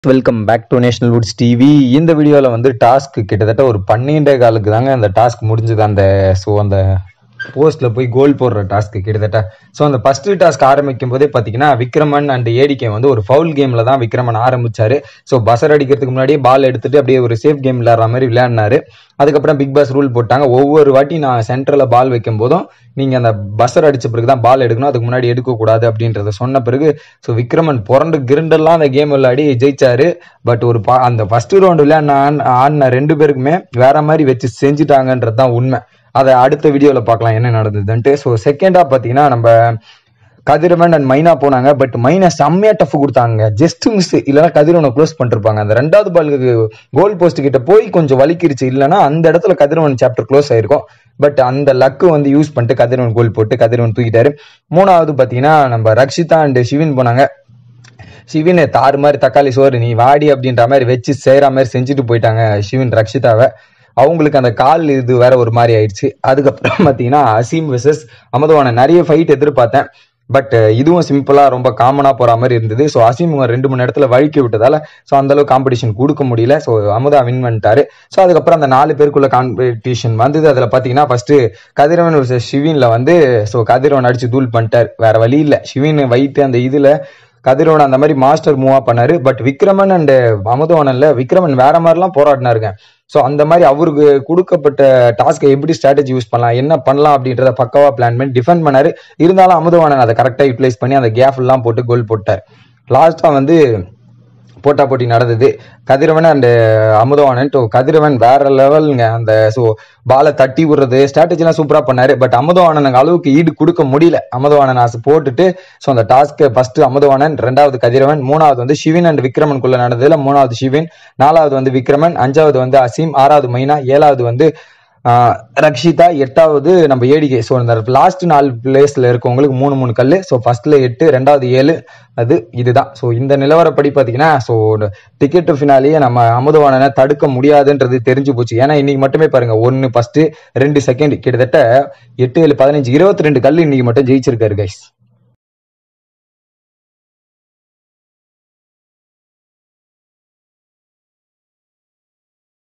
welcome back to national woods TV இந்த வீடியோவில் வந்து டாஸ்க் கிட்டத்தட்ட ஒரு பன்னெண்டே காலுக்கு தாங்க அந்த டாஸ்க் முடிஞ்சது அந்த ஸோ அந்த போஸ்ட்டில் போய் கோல் போடுற டாஸ்க் கிட்டத்தட்ட ஸோ அந்த ஃபர்ஸ்ட் டாஸ்க் ஆரம்பிக்கும் போதே பார்த்தீங்கன்னா விக்ரமன் அண்ட் ஏடிகே வந்து ஒரு ஃபவுல் கேமில் தான் விக்ரமன் ஆரம்பிச்சாரு ஸோ பசர் அடிக்கிறதுக்கு முன்னாடியே பால் எடுத்துட்டு அப்படியே ஒரு சேஃப் கேம் விளையாடுற மாதிரி விளையாடினாரு அதுக்கப்புறம் பிக் பாஸ் ரூல் போட்டாங்க ஒவ்வொரு வாட்டி நான் சென்டரில் பால் வைக்கும் போதும் நீங்கள் அந்த பஸ்ஸர் அடிச்ச பிறகு தான் பால் எடுக்கணும் அதுக்கு முன்னாடி எடுக்கக்கூடாது அப்படின்றத சொன்ன பிறகு ஸோ விக்ரமன் புரண்டு கிருண்டெல்லாம் அந்த கேம் விளையாடி ஜெயிச்சாரு பட் ஒரு பா அந்த ஃபர்ஸ்ட் ரவுண்டு விளையாடின ஆன்- ஆடின ரெண்டு பேருக்குமே வேற மாதிரி வச்சு செஞ்சுட்டாங்கன்றது தான் உண்மை அதை அடுத்த வீடியோவில் பார்க்கலாம் என்ன நடந்ததுன்ட்டு ஸோ செகண்டாக பார்த்தீங்கன்னா நம்ம கதிரவன் அண்ட் மைனா போனாங்க பட் மைனா செம்மையா டஃப் கொடுத்தாங்க ஜஸ்ட் மிஸ் இல்லைன்னா கதிரவனை க்ளோஸ் பண்ணிருப்பாங்க அந்த ரெண்டாவது பாலுக்கு கோல் போஸ்ட் கிட்ட போய் கொஞ்சம் வலிக்கிருச்சு இல்லைன்னா அந்த இடத்துல கதிரவன் சாப்டர் க்ளோஸ் ஆயிருக்கும் பட் அந்த லக்கு வந்து யூஸ் பண்ணிட்டு கதிரவன் கோல் போட்டு கதிரவன் தூக்கிட்டாரு மூணாவது பார்த்தீங்கன்னா நம்ம ரக்ஷிதா அண்ட் சிவின் போனாங்க சிவின் தாறு மாதிரி தக்காளி சோறு நீ வாடி அப்படின்ற மாதிரி வச்சு செய்கிற மாதிரி செஞ்சுட்டு போயிட்டாங்க சிவின் ரக்ஷிதாவை அவங்களுக்கு அந்த கால் இது வேற ஒரு மாதிரி ஆயிடுச்சு அதுக்கப்புறம் பார்த்தீங்கன்னா அசீம் விசஸ் அமதவான நிறைய ஃபைட் எதிர்பார்த்தேன் பட் இதுவும் சிம்பிளா ரொம்ப காமனா போற மாதிரி இருந்தது ஸோ அசீம் இவங்க ரெண்டு மணி நேரத்துல வழுக்கி விட்டதால ஸோ அந்த அளவுக்கு காம்படிஷன் கொடுக்க முடியல ஸோ அமுதா வின் பண்ணிட்டாரு ஸோ அதுக்கப்புறம் அந்த நாலு பேருக்குள்ள காம்படிஷன் வந்தது அதுல பாத்தீங்கன்னா ஃபர்ஸ்ட் கதிரவன் vs ஷிவின்ல வந்து ஸோ கதிரவன் அடிச்சு தூள் பண்ணிட்டார் வேற வழி இல்ல ஷிவின் வைத்து அந்த இதுல கதிரவன் அந்த மாதிரி மாஸ்டர் மூவா பண்ணாரு பட் விக்ரமன் அண்ட் அமுதவனன்ல விக்ரமன் வேற மாதிரிலாம் போராடினாருங்க ஸோ அந்த மாதிரி அவருக்கு கொடுக்கப்பட்ட டாஸ்க்கை எப்படி ஸ்ட்ராட்டஜி யூஸ் பண்ணலாம் என்ன பண்ணலாம் அப்படின்றத பக்காவா பிளான் பண்ணி டிஃபெண்ட் பண்ணாரு இருந்தாலும் அமுதவாணன் அதை கரெக்டாக யூட்டிலைஸ் பண்ணி அந்த கேப் எல்லாம் போட்டு கோல் போட்டார் லாஸ்ட்டாக வந்து போட்டா போட்டி நடந்தது கதிரவன் அண்ட் அமுதவாணன் ஸோ கதிரவன் வேற லெவலுங்க அந்த ஸோ பாலை தட்டி விடுறது ஸ்ட்ராட்டஜிலாம் சூப்பராக பண்ணாரு பட் அமுதவாணன் அளவுக்கு ஈடு கொடுக்க முடியல அமுதவாணன் ஆசை போட்டுட்டு ஸோ அந்த டாஸ்க்கு ஃபர்ஸ்ட் அமுதவாணன் ரெண்டாவது கதிரவன் மூணாவது வந்து சிவின் அண்ட் விக்ரமனுக்குள்ள நடந்ததுல மூணாவது சிவின் நாலாவது வந்து விக்ரமன் அஞ்சாவது வந்து அசீம் ஆறாவது மைனா ஏழாவது வந்து ஆஹ், ரக்ஷிதா எட்டாவது நம்ம ஏடிகே ஸோ இந்த லாஸ்ட் நாலு பிளேஸ்ல இருக்கவங்களுக்கு மூணு மூணு கல் ஸோ ஃபர்ஸ்ட்ல எட்டு ரெண்டாவது ஏழு அது இதுதான் ஸோ இந்த நிலவரப்படி பார்த்தீங்கன்னா ஸோ டிக்கெட் ஃபினாலேயே நம்ம அமுதவாணனை தடுக்க முடியாதுன்றது தெரிஞ்சு போச்சு ஏன்னா இன்னைக்கு மட்டுமே பாருங்க ஒன்று ஃபர்ஸ்ட் ரெண்டு செகண்ட் கிட்டத்தட்ட எட்டு ஏழு பதினஞ்சு இருபத்தி ரெண்டு கல் இன்னைக்கு மட்டும் ஜெயிச்சிருக்காரு கைஸ்